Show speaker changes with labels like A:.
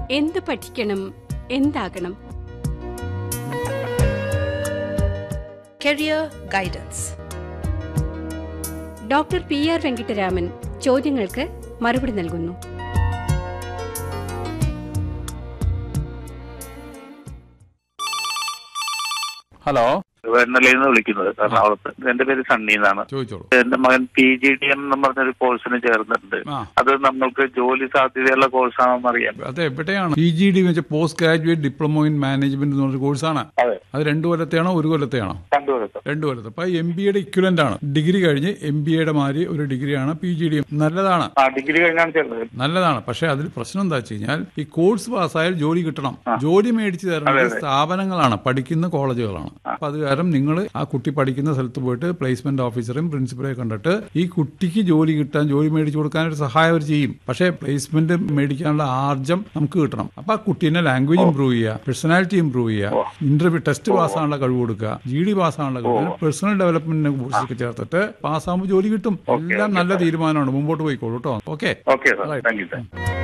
A: എന്ത് പഠിക്കണം എന്താകണം
B: Career Guidance.
A: Doctor P R Venkitaraman ചോദ്യങ്ങൾക്ക് മറുപടി നൽകുന്നു
C: ഹലോ
D: വെണ്ണലയിൽ നിന്ന് വിളിക്കുന്നത് എറണാകുളത്ത് എന്റെ പേര് സണ്ണി എന്നാണ്
C: ചോദിച്ചോളൂ
D: എന്റെ മകൻ പി ജി ഡി എം എന്ന് പറഞ്ഞൊരു കോഴ്സിന് ചേർന്നിട്ടുണ്ട്
C: ആ
D: അത് നമ്മൾക്ക് ജോലി സാധ്യതയുള്ള കോഴ്സാണെന്ന് അറിയാം
C: അത് എവിടെയാണ് പി ജി ഡി വെച്ച post graduate diploma in management എന്ന് പറഞ്ഞ കോഴ്സാണ്
D: അതെ
C: അത് രണ്ടു കൊല്ലത്തെയാണോ ഒരു കൊല്ലത്തെയാണോ
D: കണ്ടുകൊടുത്തു
C: രണ്ടു കൊല്ലത്തെ അപ്പൊ എം ബി എയുടെ ഇക്വലന്റ് ആണ് ഡിഗ്രി കഴിഞ്ഞ് എം ബി എയുടെ മാതിരി ഒരു ഡിഗ്രിയാണ് പി ജി ഡി എം നല്ലതാണ്
D: ആ ഡിഗ്രി കഴിഞ്ഞാണ് ചേർന്നത്
C: നല്ലതാണ് പക്ഷെ അതിൽ പ്രശ്നം എന്താ വെച്ച് കഴിഞ്ഞാൽ ഈ കോഴ്സ് പാസ്സായാൽ ജോലി കിട്ടണം ജോലി മേടിച്ചു തരുന്നത് സ്ഥാപനങ്ങളാണ് പഠിക്കുന്ന കോളേജുകളാണ് അപ്പൊ അത് കാരണം നിങ്ങൾ ആ കുട്ടി പഠിക്കുന്ന സ്ഥലത്ത് പോയിട്ട് പ്ലേസ്മെന്റ് ഓഫീസറെയും പ്രിൻസിപ്പളെയും കണ്ടിട്ട് ഈ കുട്ടിക്ക് ജോലി കിട്ടാൻ ജോലി മേടിച്ചു കൊടുക്കാൻ ഒരു സഹായം അവർ ചെയ്യും പക്ഷേ പ്ലേസ്മെന്റ് മേടിക്കാനുള്ള ആർജം നമുക്ക് കിട്ടണം അപ്പൊ ആ കുട്ടീനെ ലാംഗ്വേജ് ഇംപ്രൂവ് ചെയ്യുക പേഴ്സണാലിറ്റി ഇംപ്രൂവ് ചെയ്യുക ഇന്റർവ്യൂ ടെസ്റ്റ് പാസ്സാനുള്ള കഴിവ് കൊടുക്കുക ജി ഡി പാസ്സാനുള്ള കഴിവ് പേഴ്സണൽ ഡെവലപ്മെന്റിനെ കുറിച്ചൊക്കെ ചേർത്തിട്ട് പാസ്സാകുമ്പോൾ ജോലി കിട്ടും എല്ലാം നല്ല തീരുമാനമാണ് മുമ്പോട്ട് പോയിക്കോളൂ കേട്ടോ okay
D: okay sir thank you sir